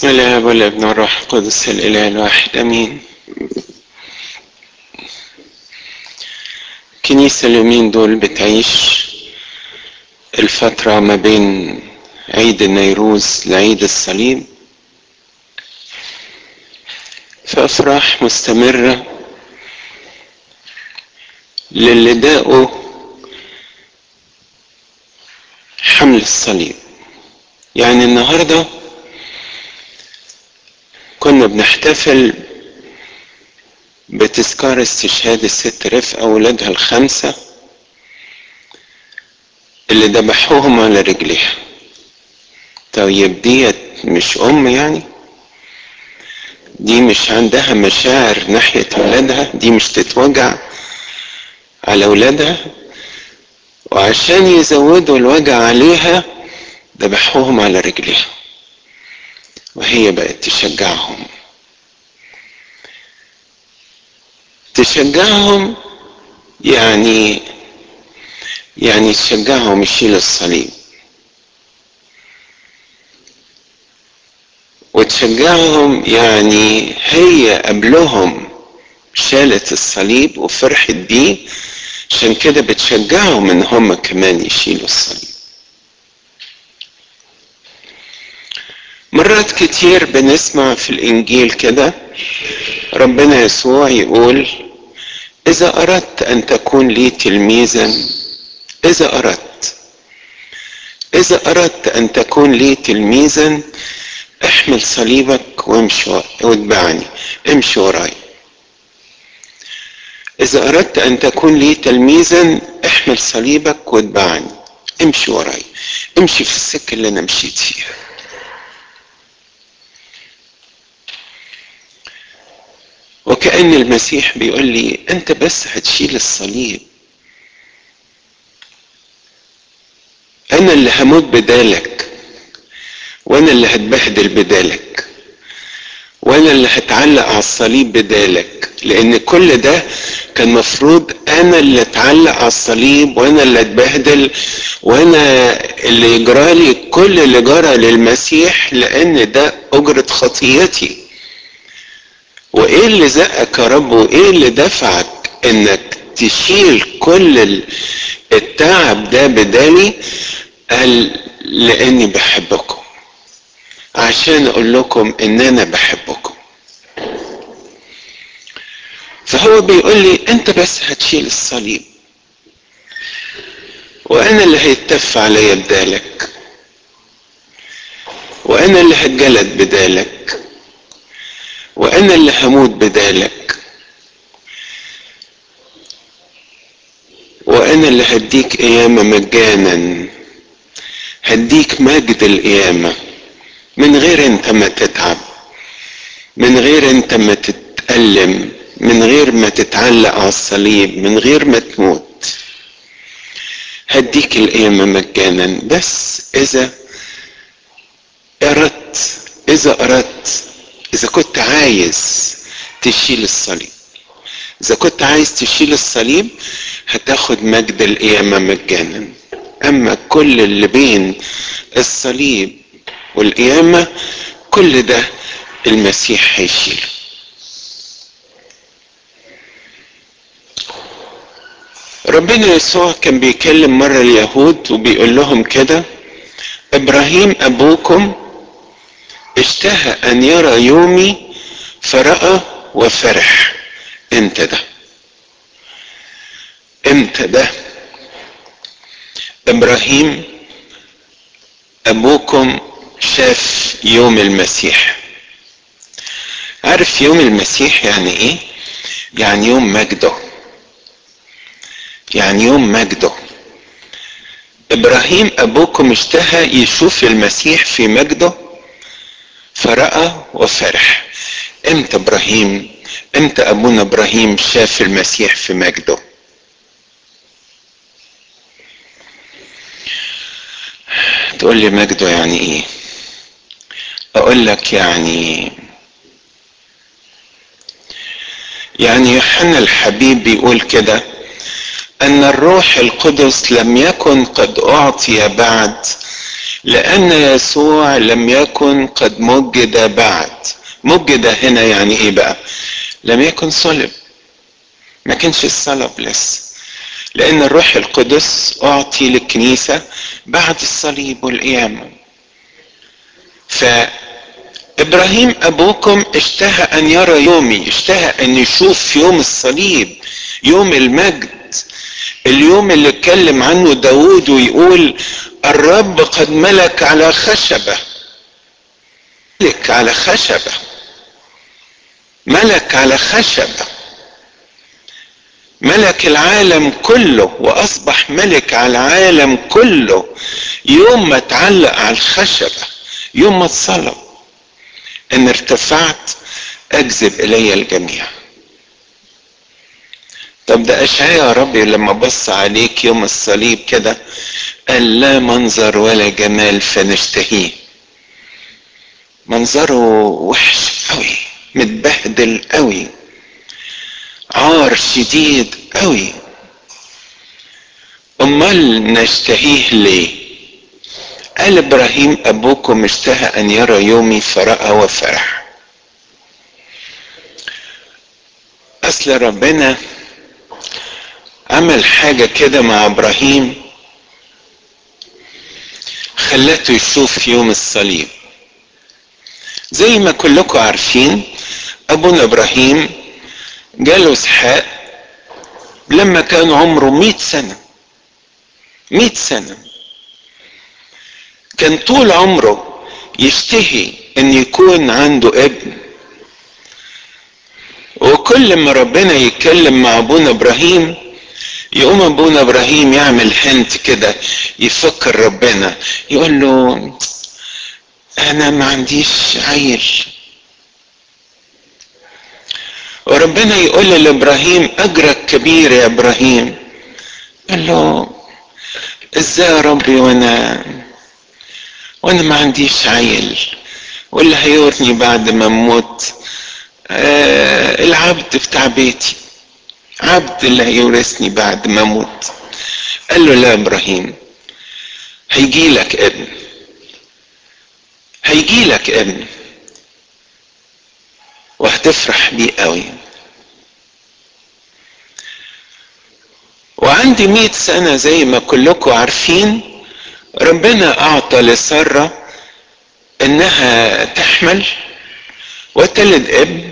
بسم الله والابن والروح القدس الاله الواحد امين الكنيسة اليومين دول بتعيش الفترة ما بين عيد النيروز لعيد الصليب في أفراح مستمرة للي داقوا حمل الصليب يعني النهارده كنا بنحتفل بتذكار استشهاد الست رفقة وولادها الخمسة اللي ذبحوهم على رجليها طيب ديت مش أم يعني دي مش عندها مشاعر ناحية ولادها دي مش تتوجع على ولادها وعشان يزودوا الوجع عليها ذبحوهم على رجليها وهي بقت تشجعهم تشجعهم يعني يعني تشجعهم يشيل الصليب وتشجعهم يعني هي قبلهم شالت الصليب وفرحت بيه عشان كده بتشجعهم ان هم كمان يشيلوا الصليب مرات كتير بنسمع في الانجيل كده ربنا يسوع يقول اذا اردت ان تكون لي تلميذا اذا اردت اذا اردت ان تكون لي تلميذا احمل صليبك وامشي واتبعني امشي وراي اذا اردت ان تكون لي تلميذا احمل صليبك واتبعني امشي وراي امشي في السكه اللي انا مشيت فيها وكأن المسيح بيقول لي أنت بس هتشيل الصليب أنا اللي هموت بدالك وأنا اللي هتبهدل بدالك وأنا اللي هتعلق على الصليب بدالك لأن كل ده كان مفروض أنا اللي أتعلق على الصليب وأنا اللي أتبهدل وأنا اللي يجرالي كل اللي جرى للمسيح لأن ده أجرة خطيتي وايه اللي زقك يا رب وايه اللي دفعك انك تشيل كل التعب ده بدالي قال لاني بحبكم عشان اقول لكم ان انا بحبكم فهو بيقول لي انت بس هتشيل الصليب وانا اللي هيتف عليا بدالك وانا اللي هتجلد بدالك وانا اللي هموت بدالك وانا اللي هديك قيامة مجانا هديك مجد القيامة من غير انت ما تتعب من غير انت ما تتألم من غير ما تتعلق على الصليب من غير ما تموت هديك القيامة مجانا بس اذا اردت اذا اردت إذا كنت عايز تشيل الصليب إذا كنت عايز تشيل الصليب هتاخد مجد القيامة مجانا أما كل اللي بين الصليب والقيامة كل ده المسيح هيشيله ربنا يسوع كان بيكلم مرة اليهود وبيقول لهم كده إبراهيم أبوكم اشتهى ان يرى يومي فرأى وفرح امتى ده امتى ده ابراهيم ابوكم شاف يوم المسيح عارف يوم المسيح يعني ايه يعني يوم مجده يعني يوم مجده ابراهيم ابوكم اشتهى يشوف المسيح في مجده فرأى وفرح امتى ابراهيم امتى ابونا ابراهيم شاف المسيح في مجده تقول لي مجده يعني ايه اقول لك يعني يعني يوحنا الحبيب بيقول كده ان الروح القدس لم يكن قد اعطي بعد لان يسوع لم يكن قد مجد بعد مجد هنا يعني ايه بقى لم يكن صلب ما كانش الصلب لسه لان الروح القدس اعطي للكنيسة بعد الصليب والقيامة فابراهيم ابوكم اشتهى ان يرى يومي اشتهى ان يشوف يوم الصليب يوم المجد اليوم اللي اتكلم عنه داود ويقول الرب قد ملك على خشبة ملك على خشبة ملك على خشبة ملك العالم كله واصبح ملك على العالم كله يوم ما اتعلق على الخشبة يوم ما اتصلب ان ارتفعت اجذب الي الجميع طب ده اشعيا يا ربي لما بص عليك يوم الصليب كده قال لا منظر ولا جمال فنشتهيه منظره وحش قوي متبهدل قوي عار شديد قوي امال نشتهيه ليه قال ابراهيم ابوكم اشتهى ان يرى يومي فراى وفرح اصل ربنا عمل حاجة كده مع ابراهيم خلته يشوف يوم الصليب زي ما كلكم عارفين ابونا ابراهيم جاله اسحاق لما كان عمره مئة سنة مئة سنة كان طول عمره يشتهي ان يكون عنده ابن وكل ما ربنا يتكلم مع ابونا ابراهيم يقوم ابونا ابراهيم يعمل هنت كده يفكر ربنا يقول له انا ما عنديش عيل وربنا يقول لابراهيم اجرك كبير يا ابراهيم قال له ازاي يا ربي وانا وانا ما عنديش عيل واللي هيورثني بعد ما اموت آه العبد بتاع بيتي عبد اللي هيورثني بعد ما اموت قال له لا يا ابراهيم هيجي لك ابن هيجي لك ابن وهتفرح بيه قوي وعندي مئة سنة زي ما كلكم عارفين ربنا أعطى لسارة إنها تحمل وتلد ابن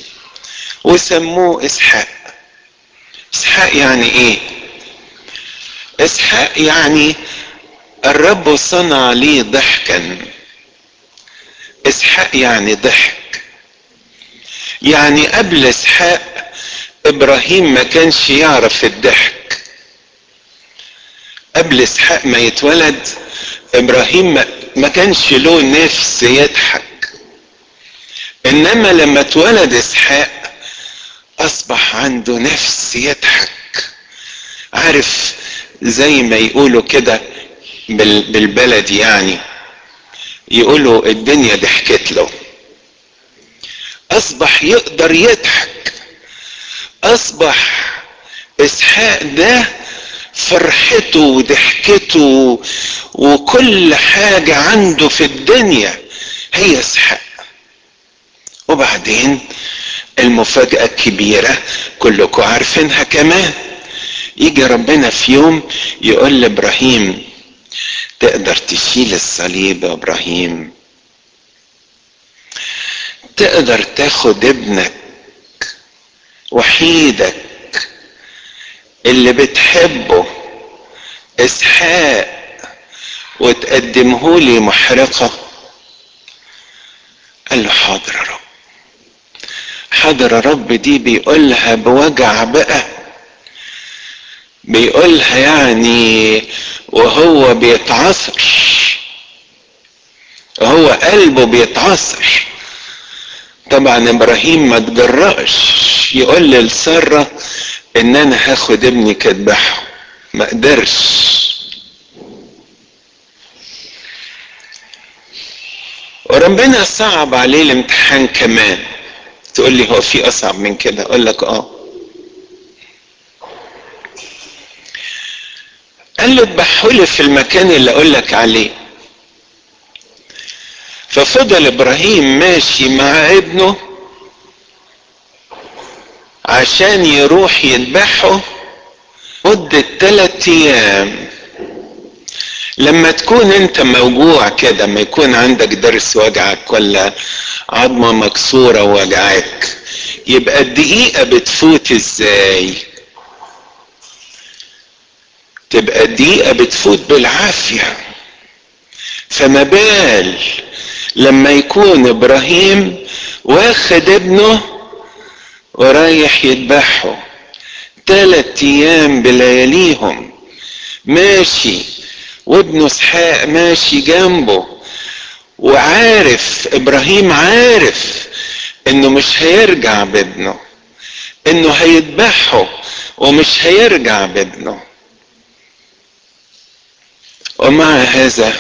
وسموه إسحاق إسحاق يعني إيه؟ إسحاق يعني الرب صنع لي ضحكا إسحاق يعني ضحك يعني قبل إسحاق إبراهيم ما كانش يعرف الضحك قبل إسحاق ما يتولد إبراهيم ما كانش له نفس يضحك إنما لما اتولد إسحاق أصبح عنده نفس يضحك عارف زي ما يقولوا كده بالبلدي يعني يقولوا الدنيا ضحكت له اصبح يقدر يضحك اصبح اسحاق ده فرحته وضحكته وكل حاجة عنده في الدنيا هي اسحاق وبعدين المفاجأة الكبيرة كلكم عارفينها كمان يجي ربنا في يوم يقول لابراهيم تقدر تشيل الصليب يا ابراهيم تقدر تاخد ابنك وحيدك اللي بتحبه اسحاق وتقدمه لي محرقة قال له حاضر يا رب حاضر يا رب دي بيقولها بوجع بقى بيقولها يعني وهو بيتعصر هو قلبه بيتعصر طبعا ابراهيم ما تجرأش يقول لسارة ان انا هاخد ابني كذبحه ما قدرش وربنا صعب عليه الامتحان كمان تقول لي هو في اصعب من كده اقول لك اه قال له اذبحه لي في المكان اللي اقول لك عليه ففضل ابراهيم ماشي مع ابنه عشان يروح يذبحه مدة ثلاثة ايام لما تكون انت موجوع كده ما يكون عندك ضرس وجعك ولا عظمة مكسورة وجعك يبقى الدقيقة بتفوت ازاي تبقى الدقيقة بتفوت بالعافية فما بال لما يكون ابراهيم واخد ابنه ورايح يذبحه تلات ايام بلياليهم ماشي وابنه اسحاق ماشي جنبه وعارف ابراهيم عارف انه مش هيرجع بابنه انه هيذبحه ومش هيرجع بابنه ومع هذا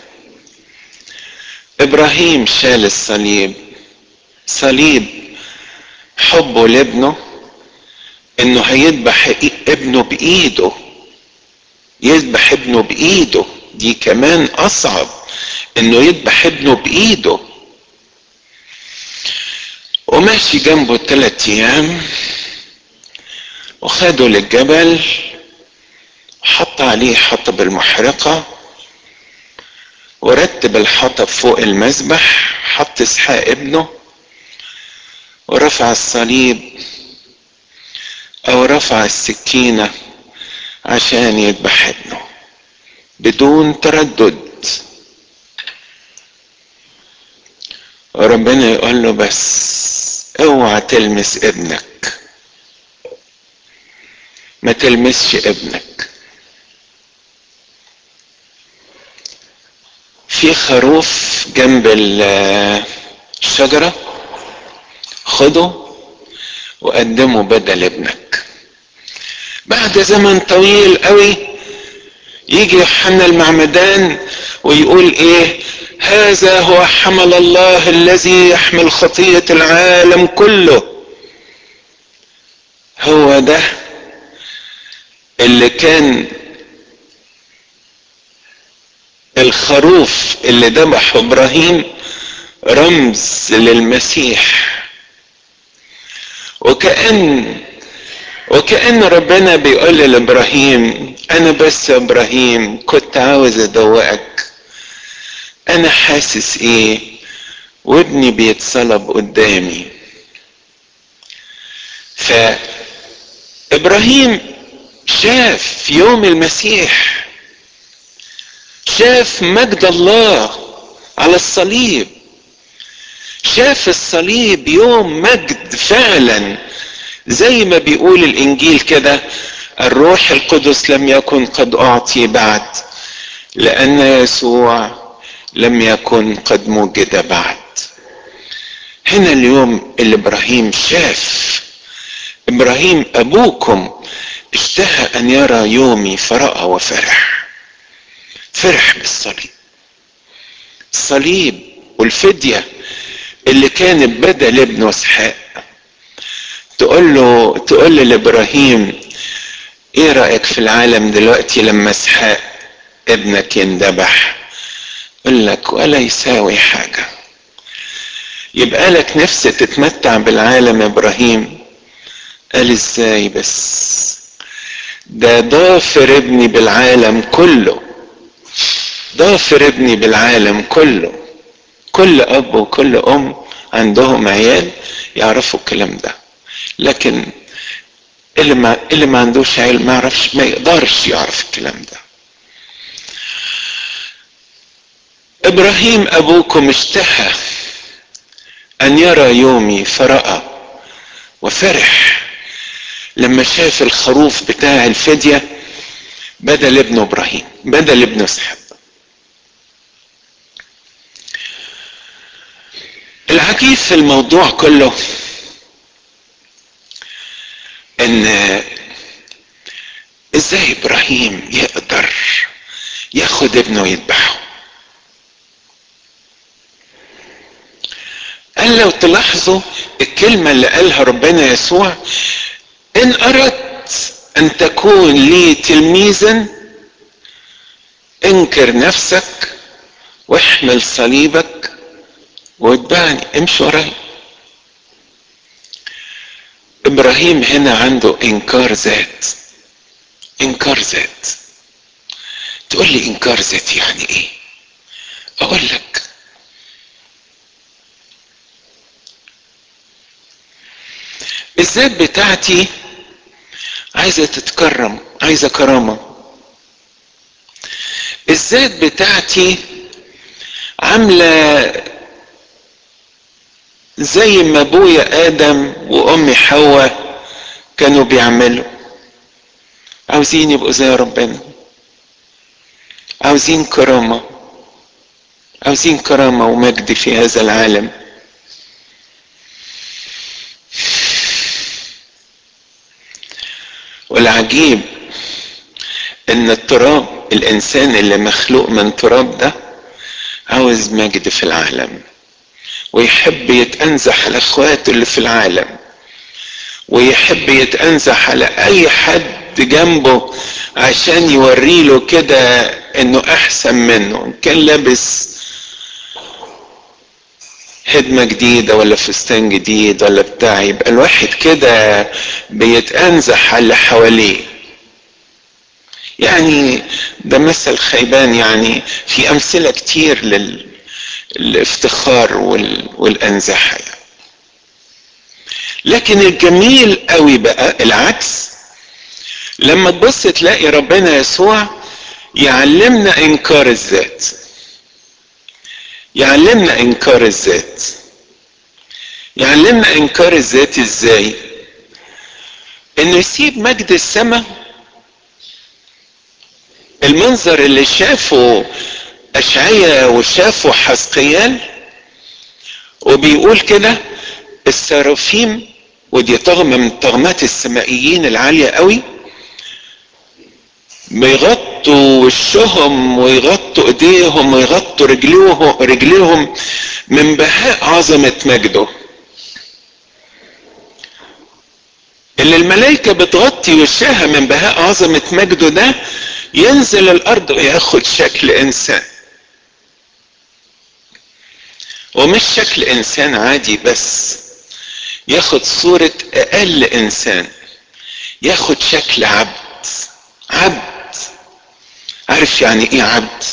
ابراهيم شال الصليب صليب حبه لابنه انه هيذبح ابنه بايده يذبح ابنه بايده دي كمان اصعب انه يذبح ابنه بايده وماشي جنبه ثلاث ايام وخده للجبل حط عليه حطب المحرقة ورتب الحطب فوق المذبح حط اسحاق ابنه ورفع الصليب او رفع السكينة عشان يذبح ابنه بدون تردد وربنا يقول له بس اوعى تلمس ابنك ما تلمسش ابنك في خروف جنب الشجرة خده وقدمه بدل ابنك بعد زمن طويل قوي يجي يوحنا المعمدان ويقول ايه هذا هو حمل الله الذي يحمل خطية العالم كله هو ده اللي كان الخروف اللي ذبحه ابراهيم رمز للمسيح وكأن وكأن ربنا بيقول لابراهيم انا بس يا ابراهيم كنت عاوز ادوقك انا حاسس ايه وابني بيتصلب قدامي فابراهيم شاف في يوم المسيح شاف مجد الله على الصليب شاف الصليب يوم مجد فعلا زي ما بيقول الانجيل كده الروح القدس لم يكن قد اعطي بعد لان يسوع لم يكن قد موجد بعد هنا اليوم اللي ابراهيم شاف ابراهيم ابوكم اشتهى ان يرى يومي فراى وفرح فرح بالصليب الصليب والفديه اللي كانت بدل ابنه اسحاق تقول له تقول لابراهيم ايه رايك في العالم دلوقتي لما اسحاق ابنك يندبح يقول لك ولا يساوي حاجه يبقى لك نفس تتمتع بالعالم يا ابراهيم قال ازاي بس ده ضافر ابني بالعالم كله ضافر ابني بالعالم كله كل اب وكل ام عندهم عيال يعرفوا الكلام ده لكن اللي ما اللي ما عندوش عيال ما يعرفش ما يقدرش يعرف الكلام ده ابراهيم ابوكم اشتهى ان يرى يومي فراى وفرح لما شاف الخروف بتاع الفديه بدل ابنه ابراهيم بدل ابنه اسحاق العجيب في الموضوع كله ان ازاي ابراهيم يقدر ياخد ابنه ويذبحه قال لو تلاحظوا الكلمة اللي قالها ربنا يسوع ان اردت ان تكون لي تلميذا انكر نفسك واحمل صليبك واتبعني امشي ورايا ابراهيم هنا عنده انكار ذات انكار ذات تقول لي انكار ذات يعني ايه اقول لك الذات بتاعتي عايزة تتكرم عايزة كرامة الذات بتاعتي عاملة زي ما ابويا ادم وامي حواء كانوا بيعملوا عاوزين يبقوا زي ربنا عاوزين كرامة عاوزين كرامة ومجد في هذا العالم والعجيب ان التراب الانسان اللي مخلوق من تراب ده عاوز مجد في العالم ويحب يتأنزح على اخواته اللي في العالم ويحب يتأنزح على اي حد جنبه عشان يوريله كده انه احسن منه كان لابس هدمة جديدة ولا فستان جديد ولا بتاع يبقى الواحد كده بيتأنزح على اللي حواليه يعني ده مثل خيبان يعني في أمثلة كتير للافتخار وال... والأنزحة يعني. لكن الجميل قوي بقى العكس لما تبص تلاقي ربنا يسوع يعلمنا انكار الذات يعلمنا انكار الذات يعلمنا انكار الذات ازاي انه يسيب مجد السماء المنظر اللي شافه اشعيا وشافه حسقيال وبيقول كده السرافيم ودي طغمة من طغمات السمائيين العالية قوي بيغطوا وشهم ويغطوا ايديهم ويغطوا رجليهم رجليهم من بهاء عظمة مجده اللي الملائكة بتغطي وشها من بهاء عظمة مجده ده ينزل الارض وياخد شكل انسان ومش شكل انسان عادي بس ياخد صورة اقل انسان ياخد شكل عبد عبد عارف يعني ايه عبد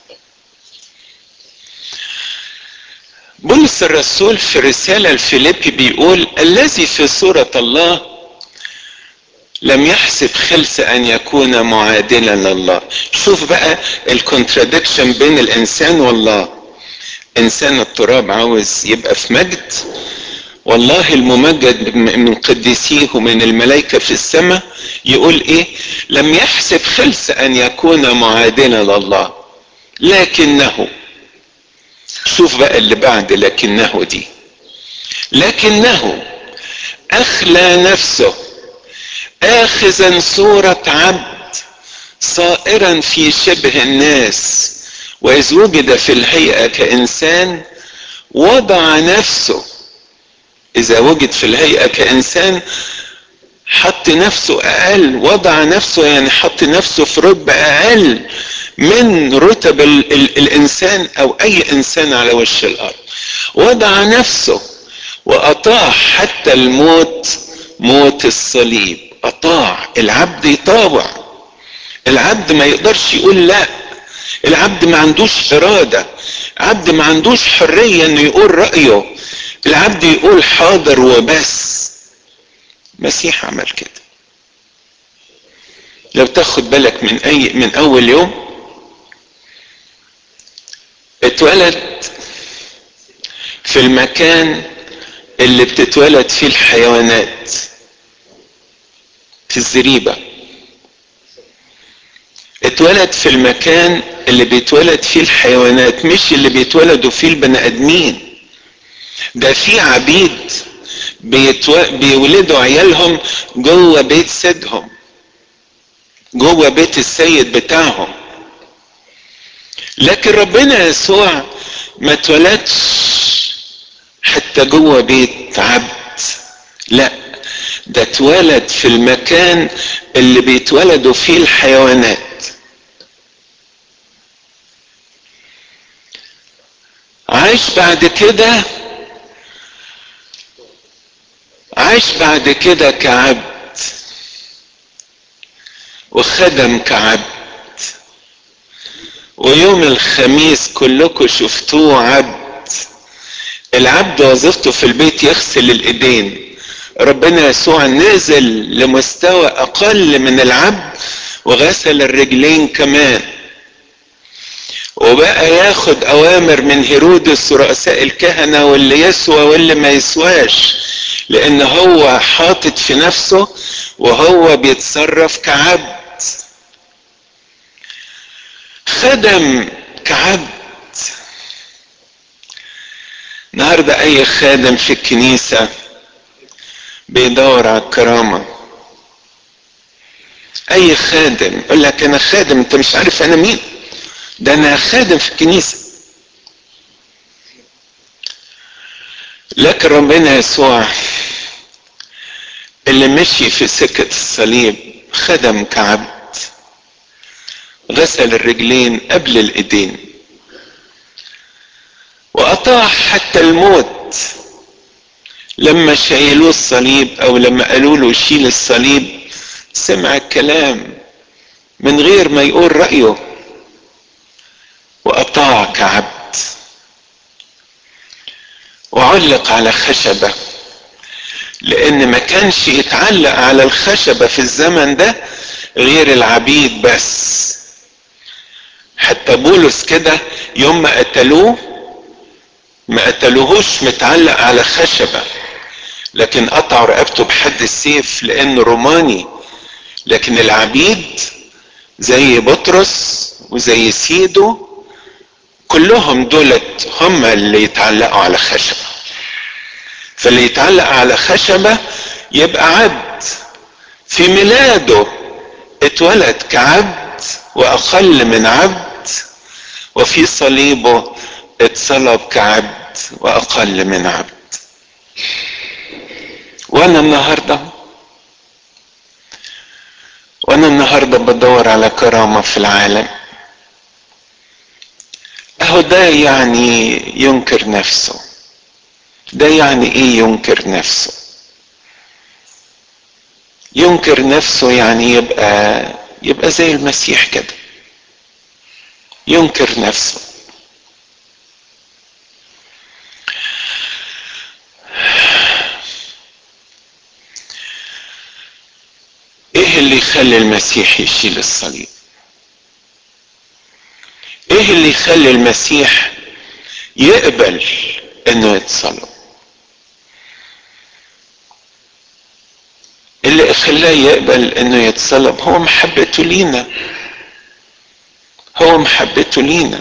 بولس الرسول في رسالة الفيليبي بيقول الذي في صورة الله لم يحسب خلس ان يكون معادلا لله شوف بقى الكونترادكشن بين الانسان والله انسان التراب عاوز يبقى في مجد والله الممجد من قديسيه ومن الملائكة في السماء يقول ايه لم يحسب خلس ان يكون معادلا لله لكنه شوف بقى اللي بعد لكنه دي لكنه اخلى نفسه اخذا صورة عبد صائرا في شبه الناس واذ وجد في الهيئة كانسان وضع نفسه اذا وجد في الهيئة كانسان حط نفسه اقل وضع نفسه يعني حط نفسه في رتبة اقل من رتب ال ال الانسان او اي انسان على وش الارض وضع نفسه واطاع حتى الموت موت الصليب اطاع العبد يطاوع العبد ما يقدرش يقول لا العبد ما عندوش اراده عبد ما عندوش حريه انه يقول رايه العبد يقول حاضر وبس مسيح عمل كده لو تاخد بالك من اي من اول يوم اتولد في المكان اللي بتتولد فيه الحيوانات في الزريبه اتولد في المكان اللي بيتولد فيه الحيوانات مش اللي بيتولدوا فيه البني ادمين ده في عبيد بيتو... بيولدوا عيالهم جوه بيت سيدهم جوه بيت السيد بتاعهم لكن ربنا يسوع ما اتولدش حتى جوه بيت عبد لا ده اتولد في المكان اللي بيتولدوا فيه الحيوانات عاش بعد كده عاش بعد كده كعبد وخدم كعبد ويوم الخميس كلكم شفتوه عبد العبد وظيفته في البيت يغسل الايدين ربنا يسوع نزل لمستوى اقل من العبد وغسل الرجلين كمان وبقى ياخد اوامر من هيرودس ورؤساء الكهنة واللي يسوى واللي ما يسواش لان هو حاطط في نفسه وهو بيتصرف كعبد خدم كعبد النهارده اي خادم في الكنيسة بيدور على الكرامة اي خادم يقول لك انا خادم انت مش عارف انا مين ده انا خادم في الكنيسة لكن ربنا يسوع اللي مشي في سكة الصليب خدم كعبد غسل الرجلين قبل الايدين وأطاع حتى الموت لما شايلوه الصليب أو لما قالوا له شيل الصليب سمع الكلام من غير ما يقول رأيه وأطاع كعبد وعلق على خشبة لأن ما كانش يتعلق على الخشبة في الزمن ده غير العبيد بس حتى بولس كده يوم ما قتلوه ما قتلوهوش متعلق على خشبة لكن قطعوا رقبته بحد السيف لانه روماني لكن العبيد زي بطرس وزي سيدو كلهم دولت هم اللي يتعلقوا على خشبة فاللي يتعلق على خشبة يبقى عبد في ميلاده اتولد كعبد واقل من عبد وفي صليبه اتصلب كعبد واقل من عبد وانا النهارده وانا النهارده بدور على كرامه في العالم اهو ده يعني ينكر نفسه ده يعني ايه ينكر نفسه ينكر نفسه يعني يبقى يبقى زي المسيح كده ينكر نفسه ايه اللي يخلي المسيح يشيل الصليب ايه اللي يخلي المسيح يقبل انه يتصلب اللي خلاه يقبل انه يتصلب هو محبته لينا هو محبته لينا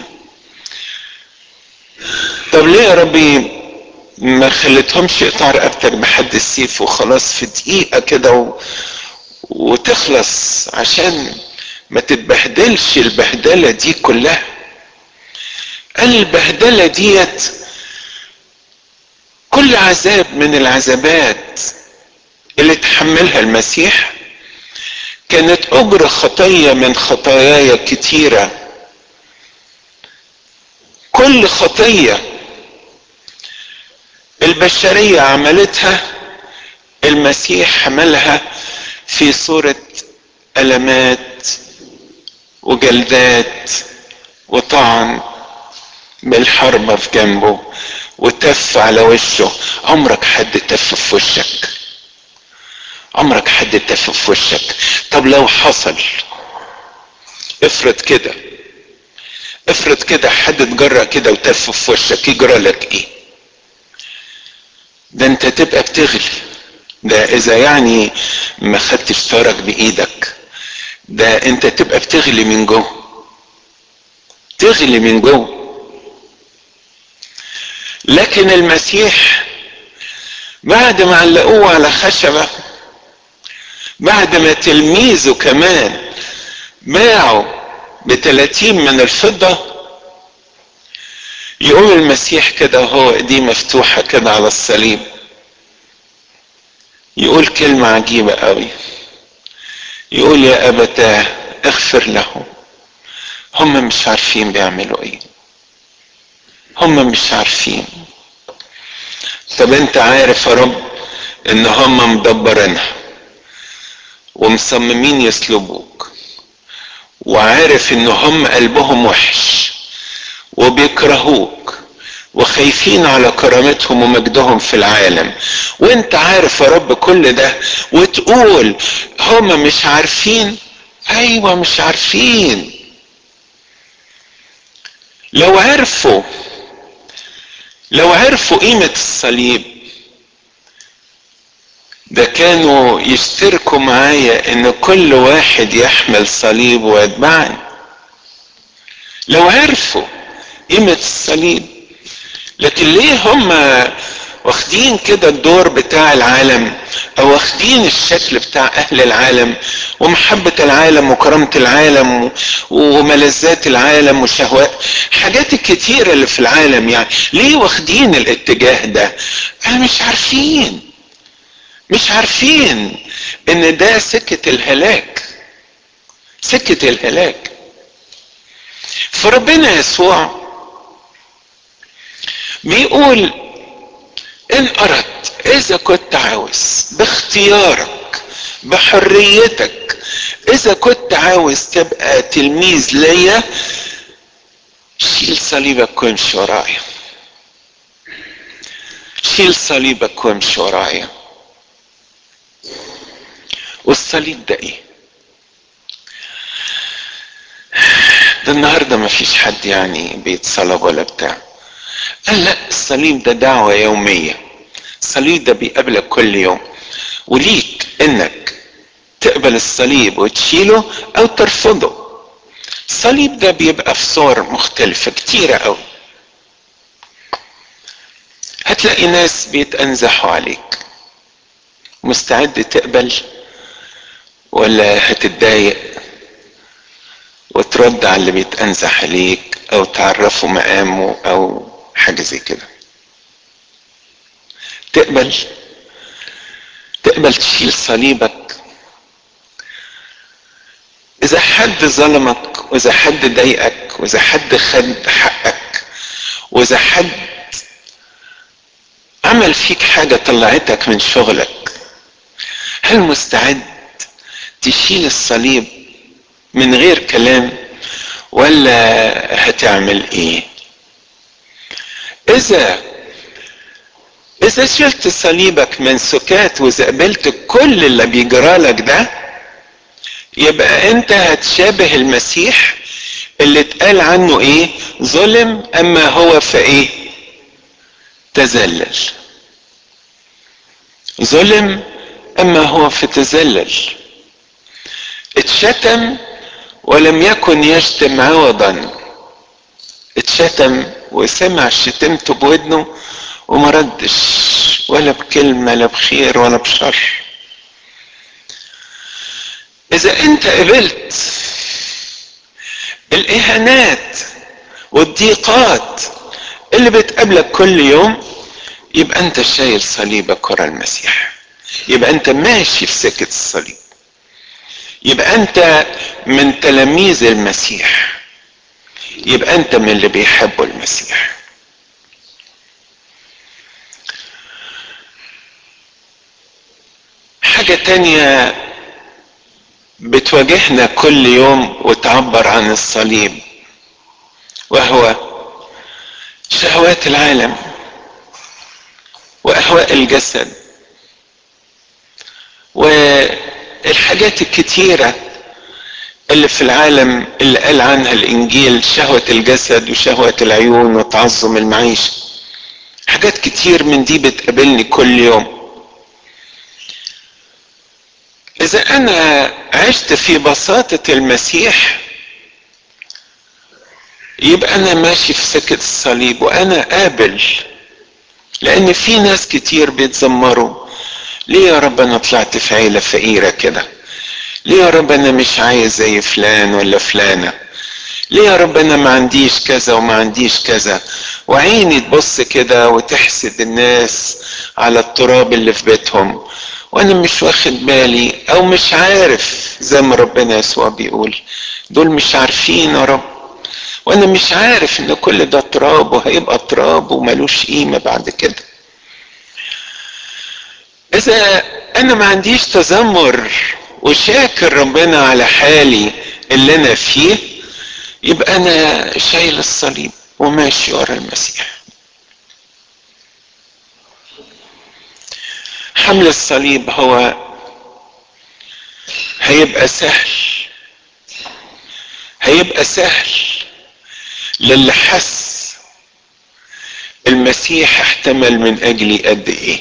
طب ليه يا ربي ما خليتهمش يقطع رقبتك بحد السيف وخلاص في دقيقة كده و... وتخلص عشان ما تتبهدلش البهدلة دي كلها قال البهدلة ديت كل عذاب من العذابات اللي تحملها المسيح كانت أجر خطية من خطاياي كتيرة كل خطية البشرية عملتها المسيح حملها في صورة ألمات وجلدات وطعن بالحربة في جنبه وتف على وشه عمرك حد تف في وشك عمرك حد تف في وشك طب لو حصل افرض كده افرض كده حد اتجرأ كده وتف في وشك يجرى لك ايه ده انت تبقى بتغلي ده اذا يعني ما خدتش ثارك بايدك ده انت تبقى بتغلي من جوه تغلي من جوه لكن المسيح بعد ما علقوه على خشبه بعد ما تلميذه كمان باعوا بتلاتين من الفضة يقوم المسيح كده وهو ايديه مفتوحة كده على الصليب يقول كلمة عجيبة قوي يقول يا أبتاه اغفر لهم هم مش عارفين بيعملوا ايه هم مش عارفين طب انت عارف يا رب ان هم مدبرينها ومصممين يسلبوك وعارف ان هم قلبهم وحش وبيكرهوك وخايفين على كرامتهم ومجدهم في العالم وانت عارف يا رب كل ده وتقول هم مش عارفين ايوه مش عارفين لو عرفوا لو عرفوا قيمة الصليب ده كانوا يشتركوا معايا ان كل واحد يحمل صليب ويتبعني لو عرفوا قيمة الصليب لكن ليه هم واخدين كده الدور بتاع العالم او واخدين الشكل بتاع اهل العالم ومحبة العالم وكرامة العالم وملذات العالم وشهوات حاجات الكتيرة اللي في العالم يعني ليه واخدين الاتجاه ده انا مش عارفين مش عارفين ان ده سكة الهلاك سكة الهلاك فربنا يسوع بيقول ان اردت اذا كنت عاوز باختيارك بحريتك اذا كنت عاوز تبقى تلميذ ليا شيل صليبك وامشي ورايا شيل صليبك وامشي ورايا والصليب ده ايه ده النهارده ما فيش حد يعني بيتصلب ولا بتاع قال لا الصليب ده دعوة يومية الصليب ده بيقابلك كل يوم وليك انك تقبل الصليب وتشيله او ترفضه الصليب ده بيبقى في صور مختلفة كتيرة قوي هتلاقي ناس بيتأنزحوا عليك مستعد تقبل ولا هتتضايق وترد على اللي بيتأنزح عليك او تعرفه مقامه او حاجة زي كده تقبل تقبل تشيل صليبك اذا حد ظلمك واذا حد ضايقك واذا حد خد حقك واذا حد عمل فيك حاجة طلعتك من شغلك هل مستعد تشيل الصليب من غير كلام ولا هتعمل ايه اذا اذا شلت صليبك من سكات واذا قبلت كل اللي بيجرالك ده يبقى انت هتشابه المسيح اللي اتقال عنه ايه ظلم اما هو فايه تذلل ظلم اما هو فتذلل اتشتم ولم يكن يشتم عوضا اتشتم وسمع شتمته بودنه وما ردش ولا بكلمه لا بخير ولا بشر اذا انت قبلت الاهانات والضيقات اللي بتقابلك كل يوم يبقى انت شايل صليبك ورا المسيح يبقى انت ماشي في سكه الصليب يبقى انت من تلاميذ المسيح يبقى انت من اللي بيحبوا المسيح حاجة تانية بتواجهنا كل يوم وتعبر عن الصليب وهو شهوات العالم واهواء الجسد والحاجات الكتيره اللي في العالم اللي قال عنها الانجيل شهوة الجسد وشهوة العيون وتعظم المعيشة حاجات كتير من دي بتقابلني كل يوم اذا انا عشت في بساطة المسيح يبقى انا ماشي في سكة الصليب وانا قابل لان في ناس كتير بيتذمروا ليه يا رب انا طلعت في عيلة فقيرة كده ليه يا رب انا مش عايز زي فلان ولا فلانة ليه يا رب انا ما عنديش كذا وما عنديش كذا وعيني تبص كده وتحسد الناس على التراب اللي في بيتهم وانا مش واخد بالي او مش عارف زي ما ربنا يسوع بيقول دول مش عارفين يا رب وانا مش عارف ان كل ده تراب وهيبقى تراب وملوش قيمة بعد كده اذا انا ما عنديش تذمر وشاكر ربنا على حالي اللي انا فيه يبقى انا شايل الصليب وماشي ورا المسيح حمل الصليب هو هيبقى سهل هيبقى سهل للي حس المسيح احتمل من اجلي قد ايه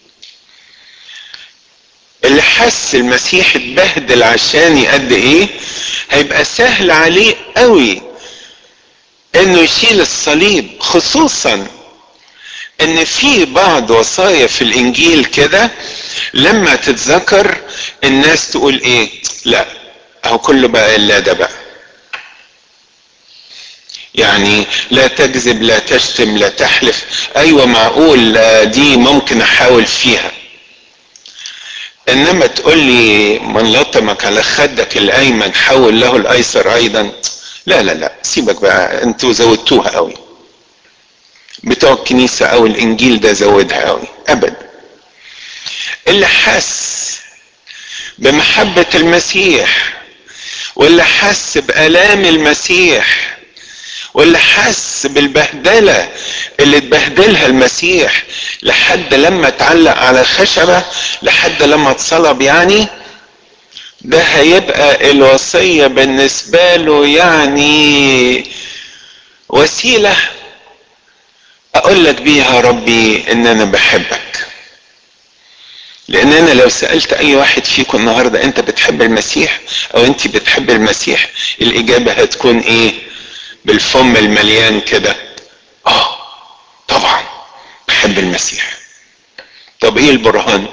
اللي حس المسيح اتبهدل عشاني قد ايه هيبقى سهل عليه قوي انه يشيل الصليب خصوصا ان في بعض وصايا في الانجيل كده لما تتذكر الناس تقول ايه لا اهو كله بقى الا ده بقى يعني لا تكذب لا تشتم لا تحلف ايوه معقول دي ممكن احاول فيها انما تقول لي من لطمك على خدك الايمن حول له الايسر ايضا لا لا لا سيبك بقى انتوا زودتوها قوي بتوع الكنيسة او الانجيل ده زودها قوي ابدا اللي حس بمحبة المسيح واللي حس بآلام المسيح واللي حس بالبهدلة اللي اتبهدلها المسيح لحد لما اتعلق على خشبة لحد لما اتصلب يعني ده هيبقى الوصية بالنسبة له يعني وسيلة اقول لك بيها ربي ان انا بحبك لان انا لو سألت اي واحد فيكم النهاردة انت بتحب المسيح او انت بتحب المسيح الاجابة هتكون ايه بالفم المليان كده اه طبعا بحب المسيح طب ايه البرهان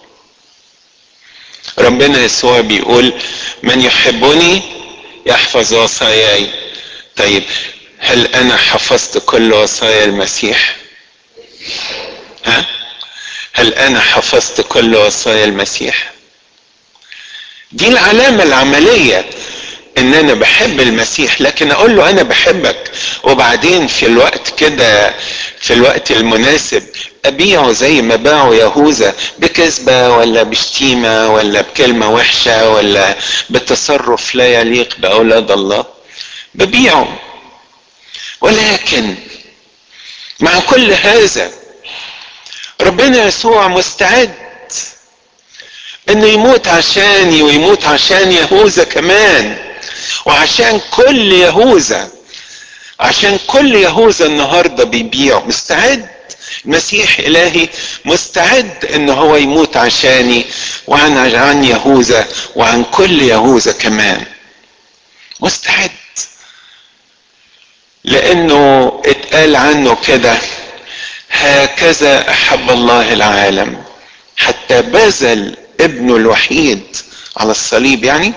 ربنا يسوع بيقول من يحبني يحفظ وصاياي طيب هل انا حفظت كل وصايا المسيح ها هل انا حفظت كل وصايا المسيح دي العلامه العمليه ان انا بحب المسيح لكن اقول له انا بحبك وبعدين في الوقت كده في الوقت المناسب ابيعه زي ما باعوا يهوذا بكذبه ولا بشتيمه ولا بكلمه وحشه ولا بتصرف لا يليق باولاد الله ببيعه ولكن مع كل هذا ربنا يسوع مستعد انه يموت عشاني ويموت عشان يهوذا كمان وعشان كل يهوذا عشان كل يهوذا النهارده بيبيع مستعد المسيح الهي مستعد ان هو يموت عشاني وعن عن يهوذا وعن كل يهوذا كمان مستعد لانه اتقال عنه كده هكذا احب الله العالم حتى بذل ابنه الوحيد على الصليب يعني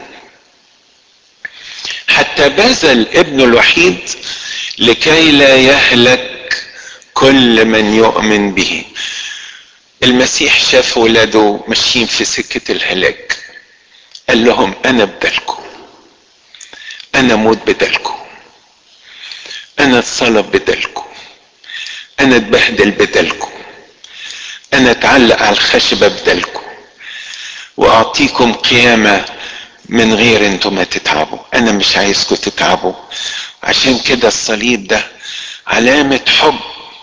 حتى بذل ابنه الوحيد لكي لا يهلك كل من يؤمن به المسيح شاف ولاده ماشيين في سكة الهلاك قال لهم انا بدلكم انا موت بدلكم انا اتصلب بدلكم انا اتبهدل بدلكم انا اتعلق على الخشبة بدلكم واعطيكم قيامة من غير انتم ما تتعبوا انا مش عايزكم تتعبوا عشان كده الصليب ده علامة حب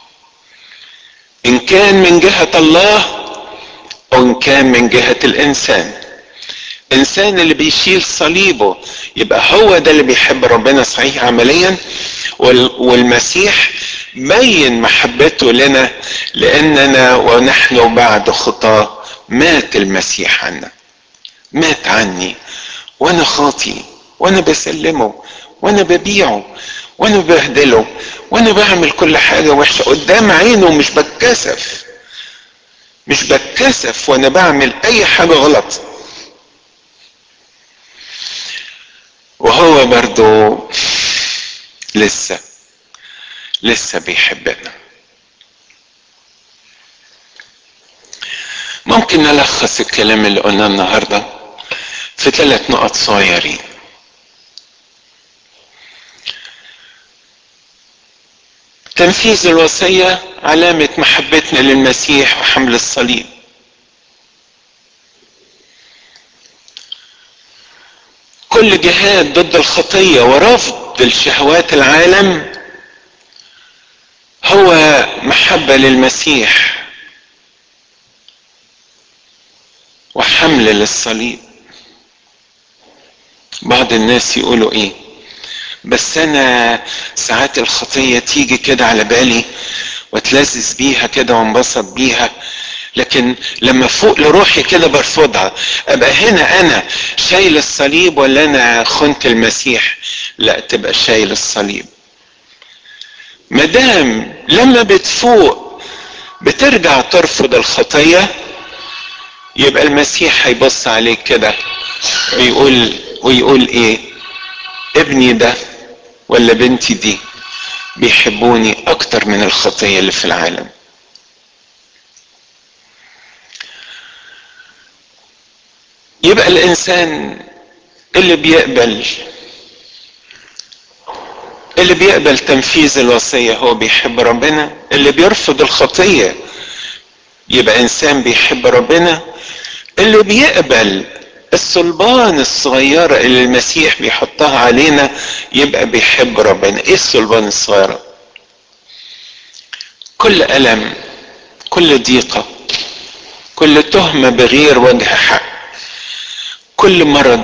ان كان من جهة الله او ان كان من جهة الانسان الانسان اللي بيشيل صليبه يبقى هو ده اللي بيحب ربنا صحيح عمليا والمسيح بين محبته لنا لاننا ونحن بعد خطاه مات المسيح عنا مات عني وانا خاطي وانا بسلمه وانا ببيعه وانا ببهدله وانا بعمل كل حاجه وحشه قدام عينه مش بتكسف مش بتكسف وانا بعمل اي حاجه غلط وهو برضو لسه لسه بيحبنا ممكن نلخص الكلام اللي قلناه النهارده في ثلاث نقط صغيرين تنفيذ الوصية علامة محبتنا للمسيح وحمل الصليب كل جهاد ضد الخطية ورفض الشهوات العالم هو محبة للمسيح وحمل للصليب بعض الناس يقولوا ايه بس انا ساعات الخطية تيجي كده على بالي واتلذذ بيها كده وانبسط بيها لكن لما فوق لروحي كده برفضها ابقى هنا انا شايل الصليب ولا انا خنت المسيح لا تبقى شايل الصليب مدام لما بتفوق بترجع ترفض الخطية يبقى المسيح هيبص عليك كده ويقول ويقول ايه ابني ده ولا بنتي دي بيحبوني اكتر من الخطية اللي في العالم يبقى الانسان اللي بيقبل اللي بيقبل تنفيذ الوصية هو بيحب ربنا اللي بيرفض الخطية يبقى انسان بيحب ربنا اللي بيقبل الصلبان الصغيرة اللي المسيح بيحطها علينا يبقى بيحب ربنا ايه الصلبان الصغيرة كل ألم كل ضيقة كل تهمة بغير وجه حق كل مرض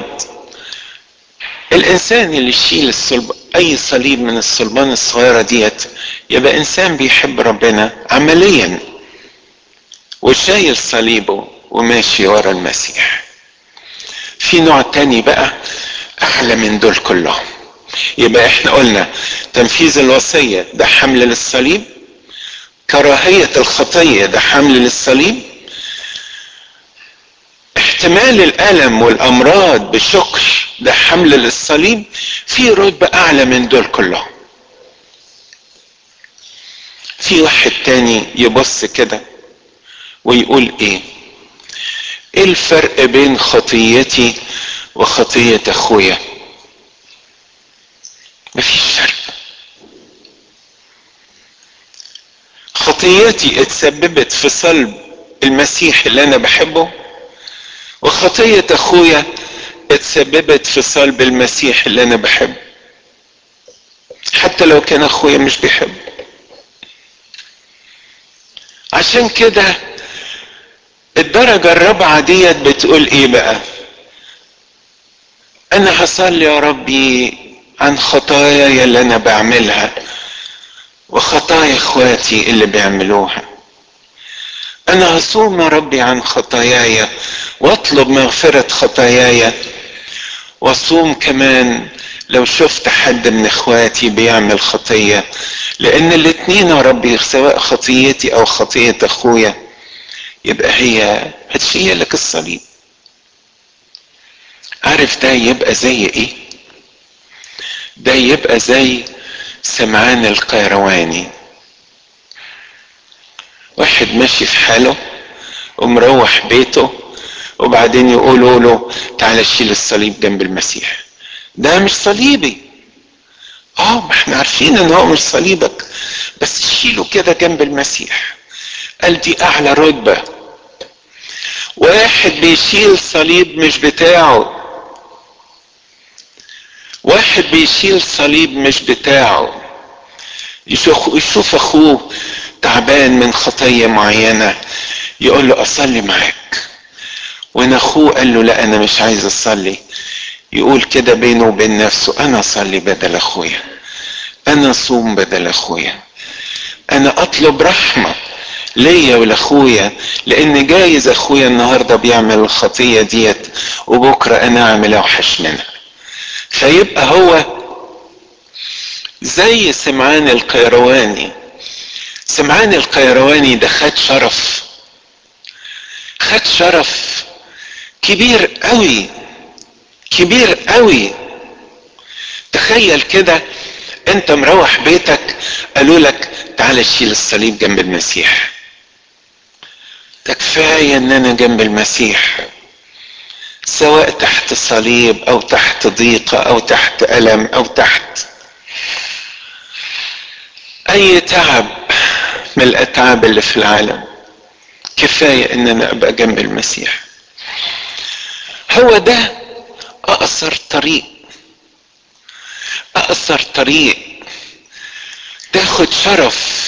الانسان اللي يشيل الصلب اي صليب من الصلبان الصغيره ديت يبقى انسان بيحب ربنا عمليا وشايل صليبه وماشي ورا المسيح في نوع تاني بقى اعلى من دول كلهم يبقى احنا قلنا تنفيذ الوصيه ده حمل للصليب كراهيه الخطيه ده حمل للصليب احتمال الالم والامراض بشكر ده حمل للصليب في رتبة اعلى من دول كلهم في واحد تاني يبص كده ويقول ايه ايه الفرق بين خطيتي وخطية اخويا مفيش فرق خطيتي اتسببت في صلب المسيح اللي انا بحبه وخطية اخويا اتسببت في صلب المسيح اللي انا بحبه حتى لو كان اخويا مش بيحب عشان كده الدرجة الرابعة ديت بتقول ايه بقى انا هصلي يا ربي عن خطاياي اللي انا بعملها وخطايا اخواتي اللي بيعملوها انا هصوم يا ربي عن خطاياي واطلب مغفرة خطاياي واصوم كمان لو شفت حد من اخواتي بيعمل خطية لان الاتنين يا ربي سواء خطيتي او خطية اخويا يبقى هي هتشيل لك الصليب عارف ده يبقى زي ايه ده يبقى زي سمعان القيرواني واحد ماشي في حاله ومروح بيته وبعدين يقولوا له تعالى شيل الصليب جنب المسيح ده مش صليبي اه ما احنا عارفين ان هو مش صليبك بس شيله كده جنب المسيح قال دي اعلى رتبة واحد بيشيل صليب مش بتاعه واحد بيشيل صليب مش بتاعه يشوف اخوه تعبان من خطية معينة يقول له اصلي معاك وان اخوه قال له لا انا مش عايز اصلي يقول كده بينه وبين نفسه انا اصلي بدل اخويا انا اصوم بدل اخويا انا اطلب رحمه ليا ولاخويا لان جايز اخويا النهارده بيعمل الخطيه ديت وبكره انا اعمل اوحش منها فيبقى هو زي سمعان القيرواني سمعان القيرواني ده خد شرف خد شرف كبير قوي كبير قوي تخيل كده انت مروح بيتك قالوا لك تعالى شيل الصليب جنب المسيح ده كفاية ان انا جنب المسيح سواء تحت صليب او تحت ضيقة او تحت الم او تحت اي تعب من الاتعاب اللي في العالم كفاية ان انا ابقى جنب المسيح هو ده اقصر طريق اقصر طريق تاخد شرف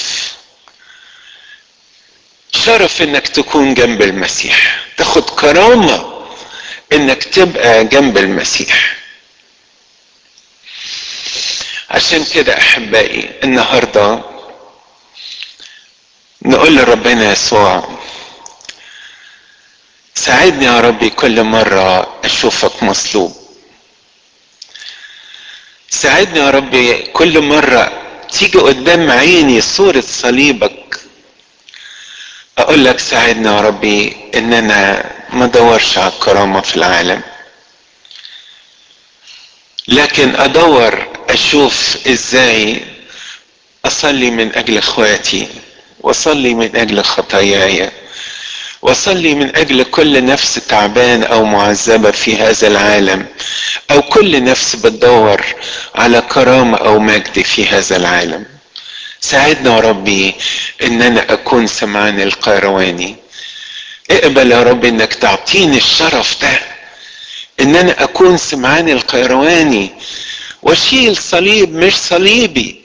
شرف انك تكون جنب المسيح تاخد كرامة انك تبقى جنب المسيح عشان كده احبائي النهارده نقول لربنا يسوع ساعدني يا ربي كل مرة أشوفك مصلوب ساعدني يا ربي كل مرة تيجي قدام عيني صورة صليبك أقول لك ساعدني يا ربي إن أنا ما أدورش على الكرامة في العالم لكن أدور أشوف إزاي أصلي من أجل إخواتي وأصلي من أجل خطاياي وصلي من اجل كل نفس تعبان او معذبه في هذا العالم او كل نفس بتدور على كرامه او مجد في هذا العالم ساعدنا يا ربي ان انا اكون سمعان القيرواني اقبل يا رب انك تعطيني الشرف ده ان انا اكون سمعان القيرواني واشيل صليب مش صليبي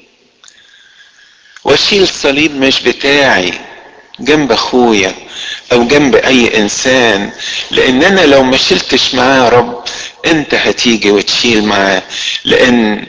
واشيل صليب مش بتاعي جنب اخويا او جنب اي انسان لان انا لو ما شلتش معاه يا رب انت هتيجي وتشيل معاه لان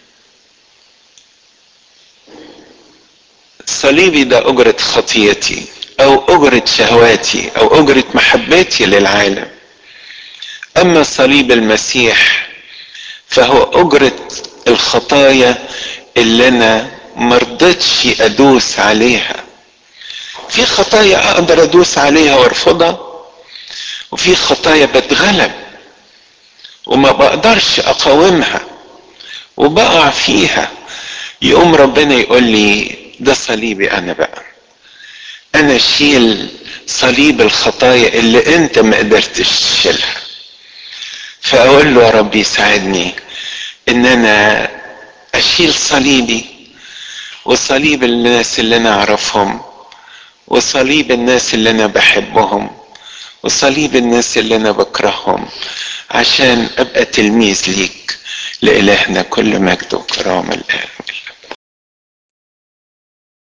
صليبي ده اجرة خطيتي او اجرة شهواتي او اجرة محبتي للعالم اما صليب المسيح فهو اجرة الخطايا اللي انا مرضتش ادوس عليها في خطايا اقدر ادوس عليها وارفضها وفي خطايا بتغلب وما بقدرش اقاومها وبقع فيها يقوم ربنا يقول لي ده صليبي انا بقى انا اشيل صليب الخطايا اللي انت ما قدرتش تشيلها فاقول له يا ربي ساعدني ان انا اشيل صليبي وصليب الناس اللي انا اعرفهم وصليب الناس اللي انا بحبهم وصليب الناس اللي انا بكرههم عشان ابقى تلميذ ليك لالهنا كل مجد وكرامه الان